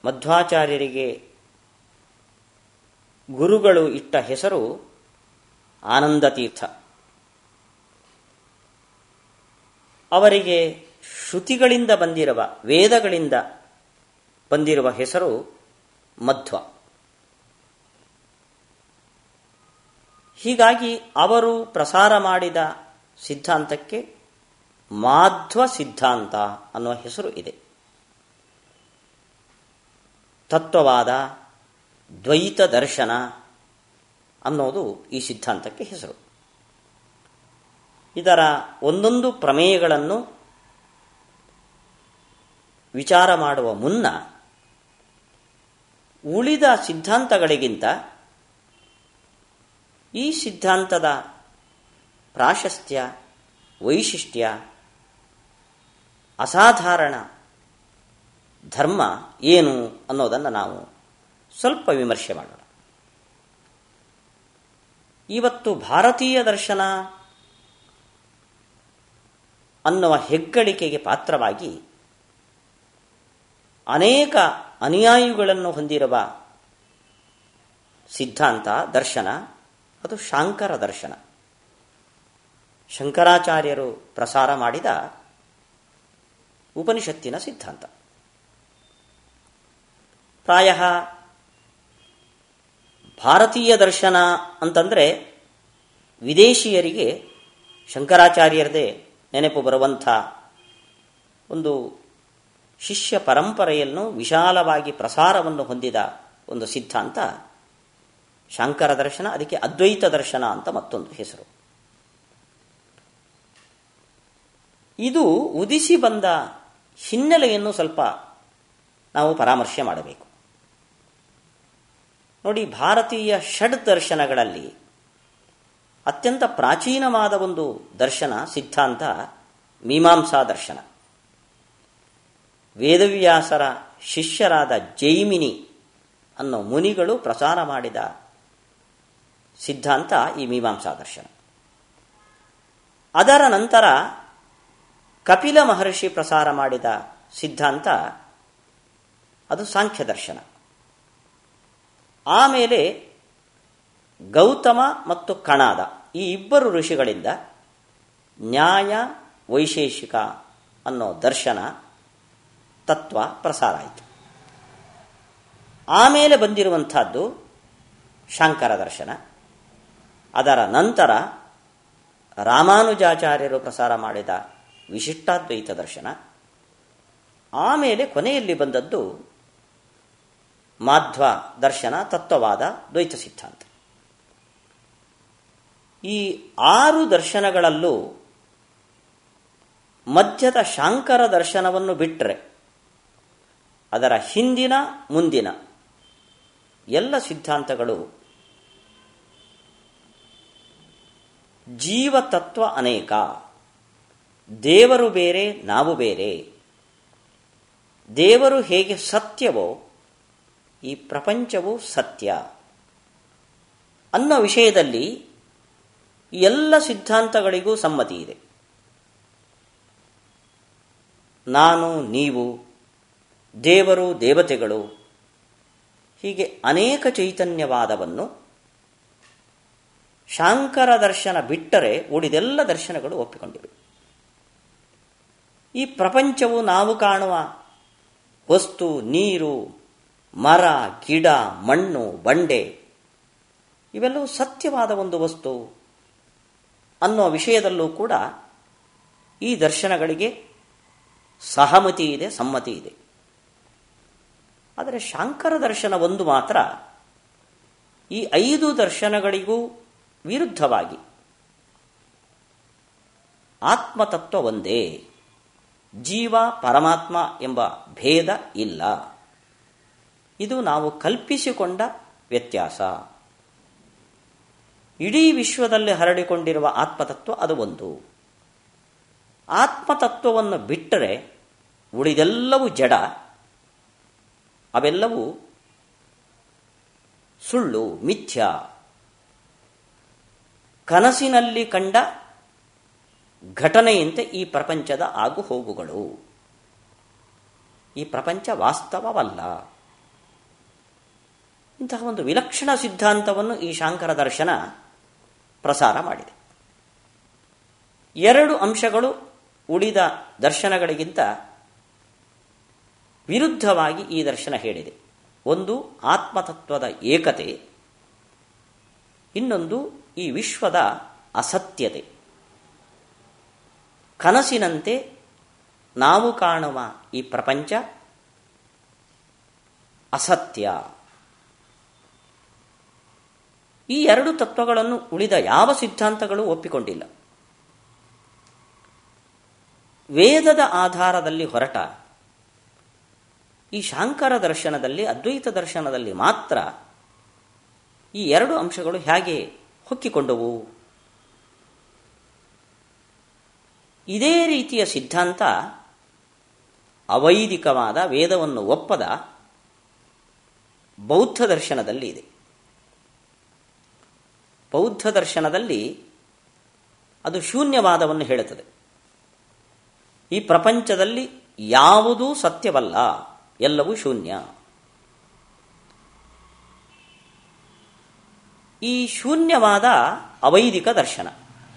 ಮಧ್ವಾಚಾರ್ಯರಿಗೆ ಗುರುಗಳು ಇಟ್ಟ ಹೆಸರು ಆನಂದತೀರ್ಥ ಅವರಿಗೆ ಶ್ರುತಿಗಳಿಂದ ಬಂದಿರುವ ವೇದಗಳಿಂದ ಬಂದಿರುವ ಹೆಸರು ಮಧ್ವ ಹೀಗಾಗಿ ಅವರು ಪ್ರಸಾರ ಮಾಡಿದ ಸಿದ್ಧಾಂತಕ್ಕೆ ಮಾಧ್ವ ಸಿದ್ಧಾಂತ ಅನ್ನುವ ಹೆಸರು ಇದೆ ತತ್ವವಾದ ದ್ವೈತ ದರ್ಶನ ಅನ್ನೋದು ಈ ಸಿದ್ಧಾಂತಕ್ಕೆ ಹೆಸರು ಇದರ ಒಂದೊಂದು ಪ್ರಮೇಯಗಳನ್ನು ವಿಚಾರ ಮಾಡುವ ಮುನ್ನ ಉಳಿದ ಸಿದ್ಧಾಂತಗಳಿಗಿಂತ ಈ ಸಿದ್ಧಾಂತದ ಪ್ರಾಶಸ್ತ್ಯ ವೈಶಿಷ್ಟ್ಯ ಅಸಾಧಾರಣ ಧರ್ಮ ಏನು ಅನ್ನೋದನ್ನು ನಾವು ಸ್ವಲ್ಪ ವಿಮರ್ಶೆ ಮಾಡೋಣ ಇವತ್ತು ಭಾರತೀಯ ದರ್ಶನ ಅನ್ನುವ ಹೆಗ್ಗಳಿಕೆಗೆ ಪಾತ್ರವಾಗಿ ಅನೇಕ ಅನುಯಾಯಿಗಳನ್ನು ಹೊಂದಿರುವ ಸಿದ್ಧಾಂತ ದರ್ಶನ ಅದು ಶಾಂಕರ ದರ್ಶನ ಶಂಕರಾಚಾರ್ಯರು ಪ್ರಸಾರ ಮಾಡಿದ ಉಪನಿಷತ್ತಿನ ಸಿದ್ಧಾಂತ ಪ್ರಾಯ ಭಾರತೀಯ ದರ್ಶನ ಅಂತಂದರೆ ವಿದೇಶಿಯರಿಗೆ ಶಂಕರಾಚಾರ್ಯರದೇ ನೆನಪು ಬರುವಂಥ ಒಂದು ಶಿಷ್ಯ ಪರಂಪರೆಯನ್ನು ವಿಶಾಲವಾಗಿ ಪ್ರಸಾರವನ್ನು ಹೊಂದಿದ ಒಂದು ಸಿದ್ಧಾಂತ ಶಾಂಕರ ದರ್ಶನ ಅದಕ್ಕೆ ಅದ್ವೈತ ದರ್ಶನ ಅಂತ ಮತ್ತೊಂದು ಹೆಸರು ಇದು ಉದಿಸಿ ಬಂದ ಹಿನ್ನೆಲೆಯನ್ನು ಸ್ವಲ್ಪ ನಾವು ಪರಾಮರ್ಶೆ ಮಾಡಬೇಕು ನೋಡಿ ಭಾರತೀಯ ಷಡ್ ದರ್ಶನಗಳಲ್ಲಿ ಅತ್ಯಂತ ಪ್ರಾಚೀನವಾದ ಒಂದು ದರ್ಶನ ಸಿದ್ಧಾಂತ ಮೀಮಾಂಸಾ ದರ್ಶನ ವೇದವ್ಯಾಸರ ಶಿಷ್ಯರಾದ ಜೈಮಿನಿ ಅನ್ನೋ ಮುನಿಗಳು ಪ್ರಸಾರ ಮಾಡಿದ ಸಿದ್ಧಾಂತ ಈ ಮೀಮಾಂಸಾ ದರ್ಶನ ಅದರ ನಂತರ ಕಪಿಲ ಮಹರ್ಷಿ ಪ್ರಸಾರ ಮಾಡಿದ ಸಿದ್ಧಾಂತ ಅದು ಸಾಂಖ್ಯ ದರ್ಶನ ಆಮೇಲೆ ಗೌತಮ ಮತ್ತು ಕಣಾದ ಈ ಇಬ್ಬರು ಋಷಿಗಳಿಂದ ನ್ಯಾಯ ವೈಶೇಷಿಕ ಅನ್ನೋ ದರ್ಶನ ತತ್ವ ಪ್ರಸಾರ ಆಯಿತು ಆಮೇಲೆ ಬಂದಿರುವಂಥದ್ದು ಶಾಂಕರ ದರ್ಶನ ಅದರ ನಂತರ ರಾಮಾನುಜಾಚಾರ್ಯರು ಪ್ರಸಾರ ಮಾಡಿದ ವಿಶಿಷ್ಟಾದ್ವೈತ ದರ್ಶನ ಆಮೇಲೆ ಕೊನೆಯಲ್ಲಿ ಬಂದದ್ದು ಮಾಧ್ವ ದರ್ಶನ ತತ್ವವಾದ ದ್ವೈತ ಸಿದ್ಧಾಂತ ಈ ಆರು ದರ್ಶನಗಳಲ್ಲೂ ಮಧ್ಯದ ಶಾಂಕರ ದರ್ಶನವನ್ನು ಬಿಟ್ಟರೆ ಅದರ ಹಿಂದಿನ ಮುಂದಿನ ಎಲ್ಲ ಸಿದ್ಧಾಂತಗಳು ಜೀವತತ್ವ ಅನೇಕ ದೇವರು ಬೇರೆ ನಾವು ಬೇರೆ ದೇವರು ಹೇಗೆ ಸತ್ಯವೋ ಈ ಪ್ರಪಂಚವು ಸತ್ಯ ಅನ್ನೋ ವಿಷಯದಲ್ಲಿ ಎಲ್ಲ ಸಿದ್ಧಾಂತಗಳಿಗೂ ಸಮ್ಮತಿ ಇದೆ ನಾನು ನೀವು ದೇವರು ದೇವತೆಗಳು ಹೀಗೆ ಅನೇಕ ಚೈತನ್ಯವಾದವನ್ನು ಶಾಂಕರ ದರ್ಶನ ಬಿಟ್ಟರೆ ಉಳಿದೆಲ್ಲ ದರ್ಶನಗಳು ಒಪ್ಪಿಕೊಂಡಿವೆ ಈ ಪ್ರಪಂಚವು ನಾವು ಕಾಣುವ ವಸ್ತು ನೀರು ಮರ ಗಿಡ ಮಣ್ಣು ಬಂಡೆ ಇವೆಲ್ಲವೂ ಸತ್ಯವಾದ ಒಂದು ವಸ್ತು ಅನ್ನೋ ವಿಷಯದಲ್ಲೂ ಕೂಡ ಈ ದರ್ಶನಗಳಿಗೆ ಸಹಮತಿ ಇದೆ ಸಮ್ಮತಿ ಇದೆ ಆದರೆ ಶಾಂಕರ ದರ್ಶನ ಒಂದು ಮಾತ್ರ ಈ ಐದು ದರ್ಶನಗಳಿಗೂ ವಿರುದ್ಧವಾಗಿ ಆತ್ಮತತ್ವ ಒಂದೇ ಜೀವ ಪರಮಾತ್ಮ ಎಂಬ ಭೇದ ಇಲ್ಲ ಇದು ನಾವು ಕಲ್ಪಿಸಿಕೊಂಡ ವ್ಯತ್ಯಾಸ ಇಡೀ ವಿಶ್ವದಲ್ಲಿ ಹರಡಿಕೊಂಡಿರುವ ಆತ್ಮತತ್ವ ಅದು ಒಂದು ಆತ್ಮತತ್ವವನ್ನು ಬಿಟ್ಟರೆ ಉಳಿದೆಲ್ಲವೂ ಜಡ ಅವೆಲ್ಲವೂ ಸುಳ್ಳು ಮಿಥ್ಯ ಕನಸಿನಲ್ಲಿ ಕಂಡ ಘಟನೆಯಂತೆ ಈ ಪ್ರಪಂಚದ ಆಗು ಹೋಗುಗಳು ಈ ಪ್ರಪಂಚ ವಾಸ್ತವವಲ್ಲ ಇಂತಹ ಒಂದು ವಿಲಕ್ಷಣ ಸಿದ್ಧಾಂತವನ್ನು ಈ ಶಾಂಕರ ದರ್ಶನ ಪ್ರಸಾರ ಮಾಡಿದೆ ಎರಡು ಅಂಶಗಳು ಉಳಿದ ದರ್ಶನಗಳಿಗಿಂತ ವಿರುದ್ಧವಾಗಿ ಈ ದರ್ಶನ ಹೇಳಿದೆ ಒಂದು ಆತ್ಮತತ್ವದ ಏಕತೆ ಇನ್ನೊಂದು ಈ ವಿಶ್ವದ ಅಸತ್ಯತೆ ಕನಸಿನಂತೆ ನಾವು ಕಾಣುವ ಈ ಪ್ರಪಂಚ ಅಸತ್ಯ ಈ ಎರಡು ತತ್ವಗಳನ್ನು ಉಳಿದ ಯಾವ ಸಿದ್ಧಾಂತಗಳು ಒಪ್ಪಿಕೊಂಡಿಲ್ಲ ವೇದದ ಆಧಾರದಲ್ಲಿ ಹೊರಟ ಈ ಶಾಂಕರ ದರ್ಶನದಲ್ಲಿ ಅದ್ವೈತ ದರ್ಶನದಲ್ಲಿ ಮಾತ್ರ ಈ ಎರಡು ಅಂಶಗಳು ಹೇಗೆ ಹೊಕ್ಕಿಕೊಂಡವು ಇದೇ ರೀತಿಯ ಸಿದ್ಧಾಂತ ಅವೈದಿಕವಾದ ವೇದವನ್ನು ಒಪ್ಪದ ಬೌದ್ಧ ದರ್ಶನದಲ್ಲಿ ಇದೆ ಬೌದ್ಧ ದರ್ಶನದಲ್ಲಿ ಅದು ಶೂನ್ಯವಾದವನ್ನು ಹೇಳುತ್ತದೆ ಈ ಪ್ರಪಂಚದಲ್ಲಿ ಯಾವುದೂ ಸತ್ಯವಲ್ಲ ಎಲ್ಲವೂ ಶೂನ್ಯ ಈ ಶೂನ್ಯವಾದ ಅವೈದಿಕ ದರ್ಶನ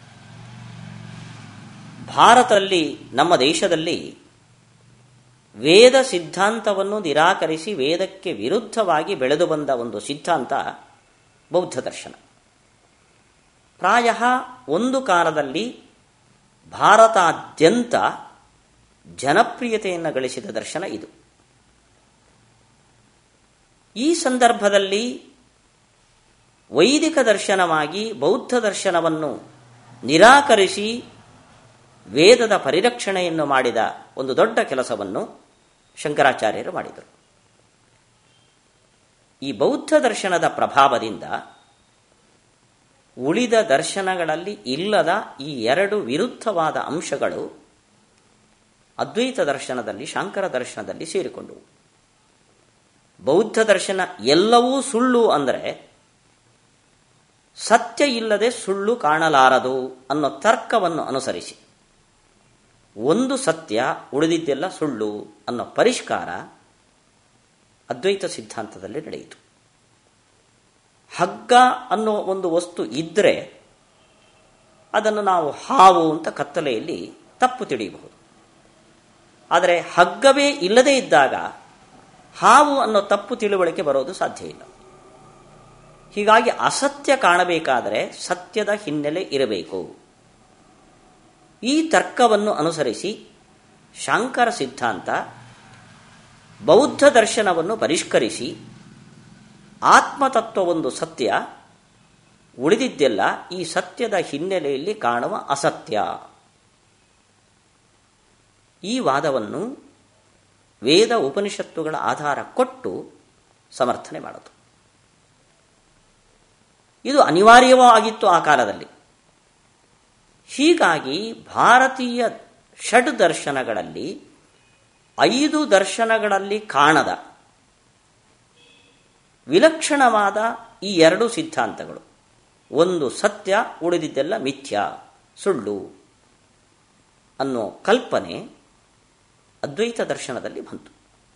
ಭಾರತದಲ್ಲಿ ನಮ್ಮ ದೇಶದಲ್ಲಿ ವೇದ ಸಿದ್ಧಾಂತವನ್ನು ನಿರಾಕರಿಸಿ ವೇದಕ್ಕೆ ವಿರುದ್ಧವಾಗಿ ಬೆಳೆದು ಬಂದ ಒಂದು ಸಿದ್ಧಾಂತ ಬೌದ್ಧ ದರ್ಶನ ಪ್ರಾಯ ಒಂದು ಕಾಲದಲ್ಲಿ ಭಾರತಾದ್ಯಂತ ಜನಪ್ರಿಯತೆಯನ್ನು ಗಳಿಸಿದ ದರ್ಶನ ಇದು ಈ ಸಂದರ್ಭದಲ್ಲಿ ವೈದಿಕ ದರ್ಶನವಾಗಿ ಬೌದ್ಧ ದರ್ಶನವನ್ನು ನಿರಾಕರಿಸಿ ವೇದದ ಪರಿರಕ್ಷಣೆಯನ್ನು ಮಾಡಿದ ಒಂದು ದೊಡ್ಡ ಕೆಲಸವನ್ನು ಶಂಕರಾಚಾರ್ಯರು ಮಾಡಿದರು ಈ ಬೌದ್ಧ ದರ್ಶನದ ಪ್ರಭಾವದಿಂದ ಉಳಿದ ದರ್ಶನಗಳಲ್ಲಿ ಇಲ್ಲದ ಈ ಎರಡು ವಿರುದ್ಧವಾದ ಅಂಶಗಳು ಅದ್ವೈತ ದರ್ಶನದಲ್ಲಿ ಶಾಂಕರ ದರ್ಶನದಲ್ಲಿ ಸೇರಿಕೊಂಡವು ಬೌದ್ಧ ದರ್ಶನ ಎಲ್ಲವೂ ಸುಳ್ಳು ಅಂದರೆ ಸತ್ಯ ಇಲ್ಲದೆ ಸುಳ್ಳು ಕಾಣಲಾರದು ಅನ್ನೋ ತರ್ಕವನ್ನು ಅನುಸರಿಸಿ ಒಂದು ಸತ್ಯ ಉಳಿದಿದ್ದೆಲ್ಲ ಸುಳ್ಳು ಅನ್ನೋ ಪರಿಷ್ಕಾರ ಅದ್ವೈತ ಸಿದ್ಧಾಂತದಲ್ಲಿ ನಡೆಯಿತು ಹಗ್ಗ ಅನ್ನೋ ಒಂದು ವಸ್ತು ಇದ್ದರೆ ಅದನ್ನು ನಾವು ಹಾವು ಅಂತ ಕತ್ತಲೆಯಲ್ಲಿ ತಪ್ಪು ತಿಳಿಯಬಹುದು ಆದರೆ ಹಗ್ಗವೇ ಇಲ್ಲದೇ ಇದ್ದಾಗ ಹಾವು ಅನ್ನೋ ತಪ್ಪು ತಿಳುವಳಿಕೆ ಬರೋದು ಸಾಧ್ಯ ಇಲ್ಲ ಹೀಗಾಗಿ ಅಸತ್ಯ ಕಾಣಬೇಕಾದರೆ ಸತ್ಯದ ಹಿನ್ನೆಲೆ ಇರಬೇಕು ಈ ತರ್ಕವನ್ನು ಅನುಸರಿಸಿ ಶಾಂಕರ ಸಿದ್ಧಾಂತ ಬೌದ್ಧ ದರ್ಶನವನ್ನು ಪರಿಷ್ಕರಿಸಿ ಆತ್ಮತತ್ವವೊಂದು ಸತ್ಯ ಉಳಿದಿದ್ದೆಲ್ಲ ಈ ಸತ್ಯದ ಹಿನ್ನೆಲೆಯಲ್ಲಿ ಕಾಣುವ ಅಸತ್ಯ ಈ ವಾದವನ್ನು ವೇದ ಉಪನಿಷತ್ತುಗಳ ಆಧಾರ ಕೊಟ್ಟು ಸಮರ್ಥನೆ ಮಾಡಿತು ಇದು ಅನಿವಾರ್ಯವಾಗಿತ್ತು ಆ ಕಾಲದಲ್ಲಿ ಹೀಗಾಗಿ ಭಾರತೀಯ ಷಡ್ ದರ್ಶನಗಳಲ್ಲಿ ಐದು ದರ್ಶನಗಳಲ್ಲಿ ಕಾಣದ ವಿಲಕ್ಷಣವಾದ ಈ ಎರಡು ಸಿದ್ಧಾಂತಗಳು ಒಂದು ಸತ್ಯ ಉಳಿದಿದ್ದೆಲ್ಲ ಮಿಥ್ಯ ಸುಳ್ಳು ಅನ್ನೋ ಕಲ್ಪನೆ ಅದ್ವೈತ ದರ್ಶನದಲ್ಲಿ ಬಂತು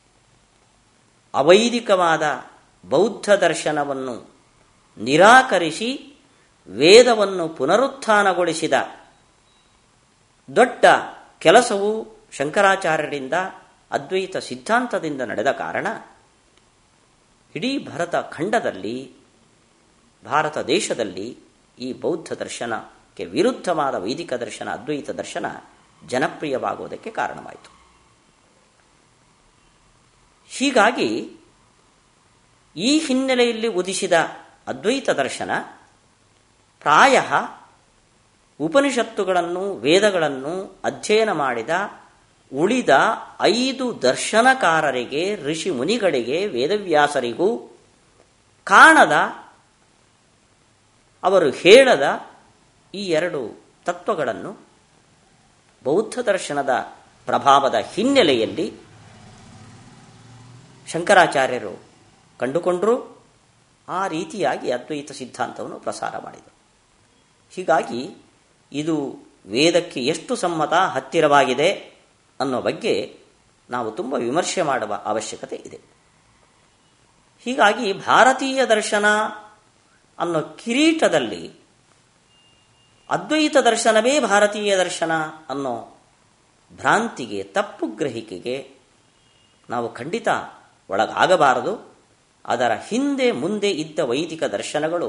ಅವೈದಿಕವಾದ ಬೌದ್ಧ ದರ್ಶನವನ್ನು ನಿರಾಕರಿಸಿ ವೇದವನ್ನು ಪುನರುತ್ಥಾನಗೊಳಿಸಿದ ದೊಡ್ಡ ಕೆಲಸವು ಶಂಕರಾಚಾರ್ಯರಿಂದ ಅದ್ವೈತ ಸಿದ್ಧಾಂತದಿಂದ ನಡೆದ ಕಾರಣ ಇಡೀ ಭರತ ಖಂಡದಲ್ಲಿ ಭಾರತ ದೇಶದಲ್ಲಿ ಈ ಬೌದ್ಧ ದರ್ಶನಕ್ಕೆ ವಿರುದ್ಧವಾದ ವೈದಿಕ ದರ್ಶನ ಅದ್ವೈತ ದರ್ಶನ ಜನಪ್ರಿಯವಾಗುವುದಕ್ಕೆ ಕಾರಣವಾಯಿತು ಹೀಗಾಗಿ ಈ ಹಿನ್ನೆಲೆಯಲ್ಲಿ ಉದಿಸಿದ ಅದ್ವೈತ ದರ್ಶನ ಪ್ರಾಯ ಉಪನಿಷತ್ತುಗಳನ್ನು ವೇದಗಳನ್ನು ಅಧ್ಯಯನ ಮಾಡಿದ ಉಳಿದ ಐದು ದರ್ಶನಕಾರರಿಗೆ ಋಷಿ ಮುನಿಗಳಿಗೆ ವೇದವ್ಯಾಸರಿಗೂ ಕಾಣದ ಅವರು ಹೇಳದ ಈ ಎರಡು ತತ್ವಗಳನ್ನು ಬೌದ್ಧ ದರ್ಶನದ ಪ್ರಭಾವದ ಹಿನ್ನೆಲೆಯಲ್ಲಿ ಶಂಕರಾಚಾರ್ಯರು ಕಂಡುಕೊಂಡರು ಆ ರೀತಿಯಾಗಿ ಅದ್ವೈತ ಸಿದ್ಧಾಂತವನ್ನು ಪ್ರಸಾರ ಮಾಡಿದರು ಹೀಗಾಗಿ ಇದು ವೇದಕ್ಕೆ ಎಷ್ಟು ಸಮ್ಮತ ಹತ್ತಿರವಾಗಿದೆ ಅನ್ನೋ ಬಗ್ಗೆ ನಾವು ತುಂಬ ವಿಮರ್ಶೆ ಮಾಡುವ ಅವಶ್ಯಕತೆ ಇದೆ ಹೀಗಾಗಿ ಭಾರತೀಯ ದರ್ಶನ ಅನ್ನೋ ಕಿರೀಟದಲ್ಲಿ ಅದ್ವೈತ ದರ್ಶನವೇ ಭಾರತೀಯ ದರ್ಶನ ಅನ್ನೋ ಭ್ರಾಂತಿಗೆ ತಪ್ಪು ಗ್ರಹಿಕೆಗೆ ನಾವು ಖಂಡಿತ ಒಳಗಾಗಬಾರದು ಅದರ ಹಿಂದೆ ಮುಂದೆ ಇದ್ದ ವೈದಿಕ ದರ್ಶನಗಳು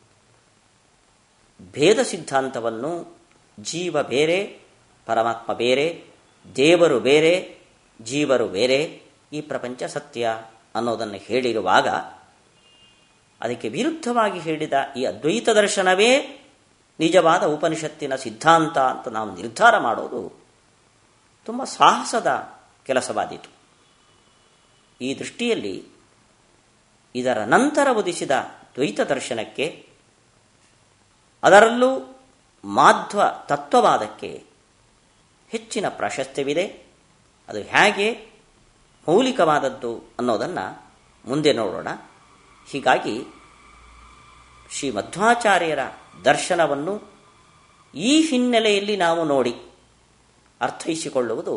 ಭೇದ ಸಿದ್ಧಾಂತವನ್ನು ಜೀವ ಬೇರೆ ಪರಮಾತ್ಮ ಬೇರೆ ದೇವರು ಬೇರೆ ಜೀವರು ಬೇರೆ ಈ ಪ್ರಪಂಚ ಸತ್ಯ ಅನ್ನೋದನ್ನು ಹೇಳಿರುವಾಗ ಅದಕ್ಕೆ ವಿರುದ್ಧವಾಗಿ ಹೇಳಿದ ಈ ಅದ್ವೈತ ದರ್ಶನವೇ ನಿಜವಾದ ಉಪನಿಷತ್ತಿನ ಸಿದ್ಧಾಂತ ಅಂತ ನಾವು ನಿರ್ಧಾರ ಮಾಡೋದು ತುಂಬ ಸಾಹಸದ ಕೆಲಸವಾದೀತು ಈ ದೃಷ್ಟಿಯಲ್ಲಿ ಇದರ ನಂತರ ಉದಿಸಿದ ದ್ವೈತ ದರ್ಶನಕ್ಕೆ ಅದರಲ್ಲೂ ಮಾಧ್ವ ತತ್ವವಾದಕ್ಕೆ ಹೆಚ್ಚಿನ ಪ್ರಾಶಸ್ತ್ಯವಿದೆ ಅದು ಹೇಗೆ ಮೌಲಿಕವಾದದ್ದು ಅನ್ನೋದನ್ನು ಮುಂದೆ ನೋಡೋಣ ಹೀಗಾಗಿ ಶ್ರೀ ಮಧ್ವಾಚಾರ್ಯರ ದರ್ಶನವನ್ನು ಈ ಹಿನ್ನೆಲೆಯಲ್ಲಿ ನಾವು ನೋಡಿ ಅರ್ಥೈಸಿಕೊಳ್ಳುವುದು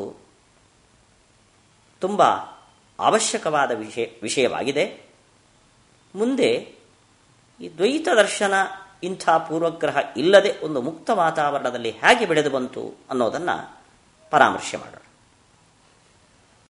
ತುಂಬ ಅವಶ್ಯಕವಾದ ವಿಷಯ ವಿಷಯವಾಗಿದೆ ಮುಂದೆ ಈ ದ್ವೈತ ದರ್ಶನ ಇಂಥ ಪೂರ್ವಗ್ರಹ ಇಲ್ಲದೆ ಒಂದು ಮುಕ್ತ ವಾತಾವರಣದಲ್ಲಿ ಹೇಗೆ ಬೆಳೆದು ಬಂತು ಅನ್ನೋದನ್ನು ಪರಾಮರ್ಶೆ ಮಾಡೋಣ